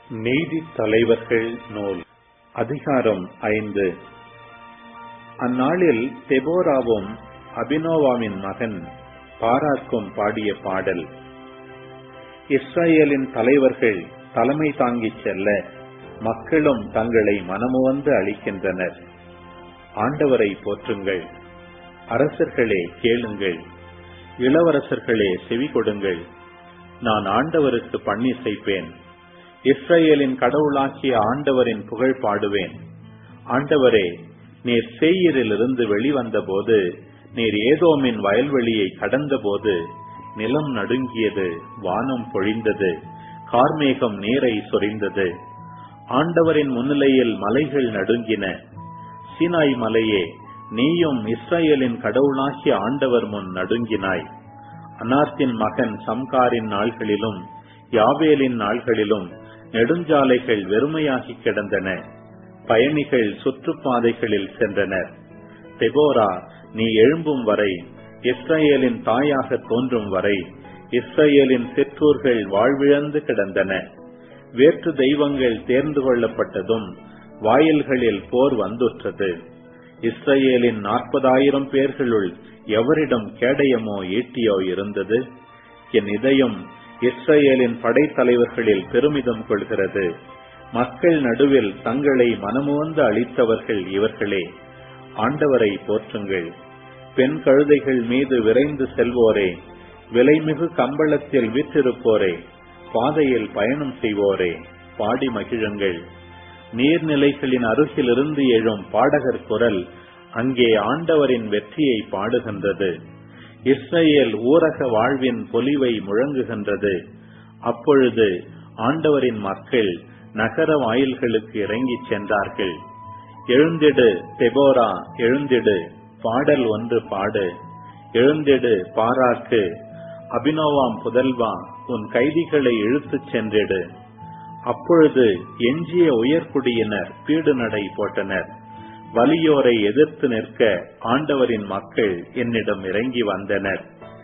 நீதித் தலைவர்கள் நூல் அதிகாரம் ஐந்து அந்நாளில் தெபோராவும் அபினோவாமின் மகன் பாராக்கும் பாடிய பாடல் இஸ்ரேலின் தலைவர்கள் தலைமை தாங்கிச் செல்ல மக்களும் தங்களை மனமுவந்து அளிக்கின்றனர் ஆண்டவரை போற்றுங்கள் அரசர்களே கேளுங்கள் இளவரசர்களே செவி கொடுங்கள் நான் ஆண்டவருக்கு பண்ணிசைப்பேன் இஸ்ரேலின் கடவுளாகிய ஆண்டவரின் புகழ் பாடுவேன் ஆண்டவரே நீர் சேயிரிலிருந்து வெளிவந்தபோது நீர் ஏதோமின் வயல்வெளியை கடந்தபோது நிலம் நடுங்கியது வானம் பொழிந்தது கார்மேகம் நீரை சொரிந்தது ஆண்டவரின் முன்னிலையில் மலைகள் நடுங்கின சீனாய் மலையே நீயும் இஸ்ரேலின் கடவுளாகிய ஆண்டவர் முன் நடுங்கினாய் அனார்த்தின் மகன் சம்காரின் நாள்களிலும் யாவேலின் நாள்களிலும் நெடுஞ்சாலைகள் வெறுமையாகி கிடந்தன பயணிகள் சுற்றுப்பாதைகளில் சென்றனர் தெபோரா நீ எழும்பும் வரை இஸ்ரேலின் தாயாக தோன்றும் வரை இஸ்ரேலின் சிற்றூர்கள் வாழ்விழந்து கிடந்தன வேற்று தெய்வங்கள் தேர்ந்து கொள்ளப்பட்டதும் வாயில்களில் போர் வந்துற்றது இஸ்ரேலின் நாற்பதாயிரம் பேர்களுள் எவரிடம் கேடயமோ ஈட்டியோ இருந்தது என் இதயம் இஸ்ரேலின் படைத்தலைவர்களில் பெருமிதம் கொள்கிறது மக்கள் நடுவில் தங்களை மனமுவந்து அளித்தவர்கள் இவர்களே ஆண்டவரை போற்றுங்கள் பெண் கழுதைகள் மீது விரைந்து செல்வோரே விலைமிகு கம்பளத்தில் வீற்றிருப்போரே பாதையில் பயணம் செய்வோரே பாடி மகிழுங்கள் நீர்நிலைகளின் அருகிலிருந்து எழும் பாடகர் குரல் அங்கே ஆண்டவரின் வெற்றியை பாடுகின்றது இஸ்ரேல் ஊரக வாழ்வின் பொலிவை முழங்குகின்றது அப்பொழுது ஆண்டவரின் மக்கள் நகர வாயில்களுக்கு இறங்கிச் சென்றார்கள் எழுந்திடு தெபோரா எழுந்திடு பாடல் ஒன்று பாடு எழுந்திடு பாராக்கு அபினோவாம் புதல்வா உன் கைதிகளை இழுத்துச் சென்றிடு அப்பொழுது எஞ்சிய உயர்குடியினர் பீடு நடை போட்டனர் வலியோரை எதிர்த்து நிற்க ஆண்டவரின் மக்கள் என்னிடம் இறங்கி வந்தனர்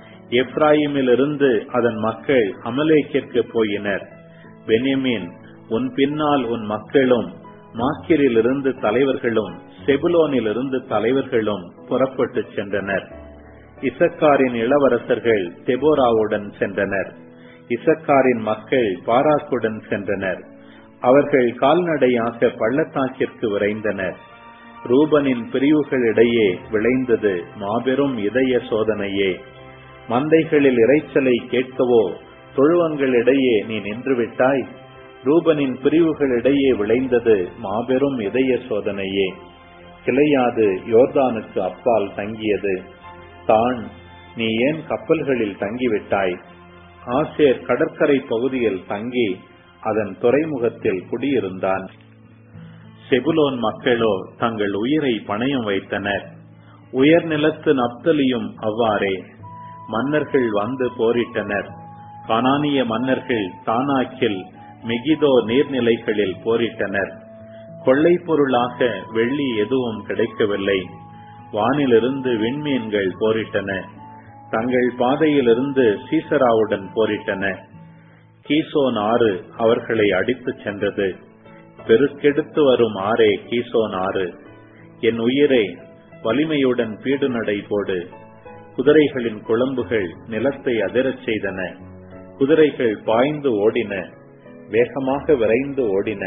எப்ராயிமிலிருந்து அதன் மக்கள் அமலேக்கிற்கு போயினர் பெனிமின் உன் பின்னால் உன் மக்களும் மாக்கிரிலிருந்து தலைவர்களும் செபுலோனிலிருந்து தலைவர்களும் புறப்பட்டு சென்றனர் இசக்காரின் இளவரசர்கள் தெபோராவுடன் சென்றனர் இசக்காரின் மக்கள் பாராக்குடன் சென்றனர் அவர்கள் கால்நடையாக பள்ளத்தாக்கிற்கு விரைந்தனர் ரூபனின் பிரிவுகளிடையே விளைந்தது மாபெரும் இதய சோதனையே மந்தைகளில் இறைச்சலை கேட்கவோ தொழுவங்களிடையே நீ நின்றுவிட்டாய் ரூபனின் பிரிவுகளிடையே விளைந்தது மாபெரும் இதய சோதனையே கிளையாது யோர்தானுக்கு அப்பால் தங்கியது தான் நீ ஏன் கப்பல்களில் தங்கிவிட்டாய் ஆசேர் கடற்கரை பகுதியில் தங்கி அதன் துறைமுகத்தில் குடியிருந்தான் செபுலோன் மக்களோ தங்கள் உயிரை பணயம் வைத்தனர் உயர் நிலத்து நப்தலியும் அவ்வாறே மன்னர்கள் வந்து போரிட்டனர் கனானிய மன்னர்கள் தானாக்கில் மெகிதோ நீர்நிலைகளில் போரிட்டனர் கொள்ளை பொருளாக வெள்ளி எதுவும் கிடைக்கவில்லை வானிலிருந்து விண்மீன்கள் போரிட்டன தங்கள் பாதையிலிருந்து சீசராவுடன் போரிட்டன கீசோன் ஆறு அவர்களை அடித்துச் சென்றது பெருக்கெடுத்து வரும் ஆறே கீசோன் ஆறு என் உயிரை வலிமையுடன் பீடு நடை போடு குதிரைகளின் குழம்புகள் நிலத்தை அதிரச் செய்தன குதிரைகள் பாய்ந்து ஓடின வேகமாக விரைந்து ஓடின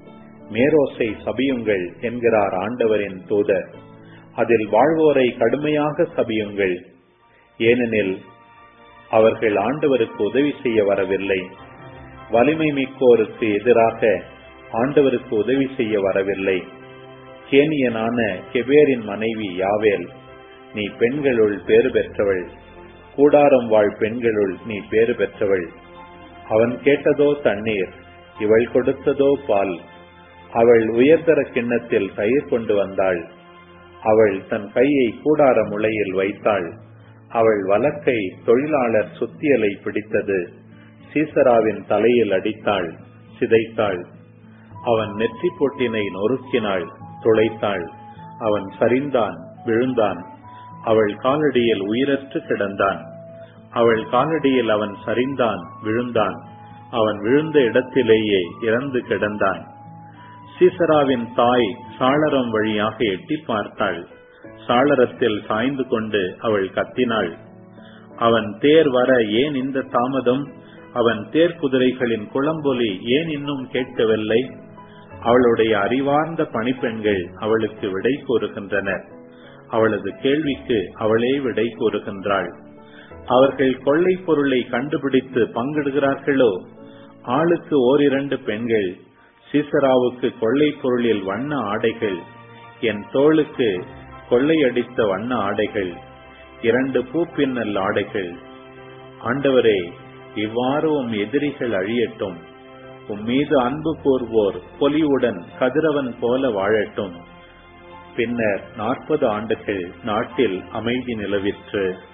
மேரோசை சபியுங்கள் என்கிறார் ஆண்டவரின் தூதர் அதில் வாழ்வோரை கடுமையாக சபியுங்கள் ஏனெனில் அவர்கள் ஆண்டவருக்கு உதவி செய்ய வரவில்லை வலிமை மிக்கோருக்கு எதிராக ஆண்டவருக்கு உதவி செய்ய வரவில்லை கேனியனான கெபேரின் மனைவி யாவேல் நீ பெண்களுள் பேறு பெற்றவள் கூடாரம் வாழ் பெண்களுள் நீ பேறு பெற்றவள் அவன் கேட்டதோ தண்ணீர் இவள் கொடுத்ததோ பால் அவள் உயர்தர கிண்ணத்தில் தயிர் கொண்டு வந்தாள் அவள் தன் கையை கூடார முளையில் வைத்தாள் அவள் வலக்கை தொழிலாளர் சுத்தியலை பிடித்தது சீசராவின் தலையில் அடித்தாள் சிதைத்தாள் அவன் நெற்றி பொட்டினை நொறுக்கினாள் துளைத்தாள் அவன் சரிந்தான் விழுந்தான் அவள் காலடியில் உயிரற்று கிடந்தான் அவள் காலடியில் அவன் சரிந்தான் விழுந்தான் அவன் விழுந்த இடத்திலேயே இறந்து கிடந்தான் சீசராவின் தாய் சாளரம் வழியாக எட்டி பார்த்தாள் சாளரத்தில் சாய்ந்து கொண்டு அவள் கத்தினாள் அவன் தேர் வர ஏன் இந்த தாமதம் அவன் தேர் குதிரைகளின் குளம்பொலி ஏன் இன்னும் கேட்கவில்லை அவளுடைய அறிவார்ந்த பணிப்பெண்கள் அவளுக்கு விடை கூறுகின்றனர் அவளது கேள்விக்கு அவளே விடை கூறுகின்றாள் அவர்கள் கொள்ளை பொருளை கண்டுபிடித்து பங்கிடுகிறார்களோ ஆளுக்கு ஓரிரண்டு பெண்கள் சீசராவுக்கு கொள்ளை பொருளில் வண்ண ஆடைகள் என் தோளுக்கு கொள்ளையடித்த வண்ண ஆடைகள் இரண்டு பூப்பின்னல் ஆடைகள் ஆண்டவரே இவ்வாறு உம் எதிரிகள் அழியட்டும் உம் மீது அன்பு கூர்வோர் பொலிவுடன் கதிரவன் போல வாழட்டும் பின்னர் நாற்பது ஆண்டுகள் நாட்டில் அமைதி நிலவிற்று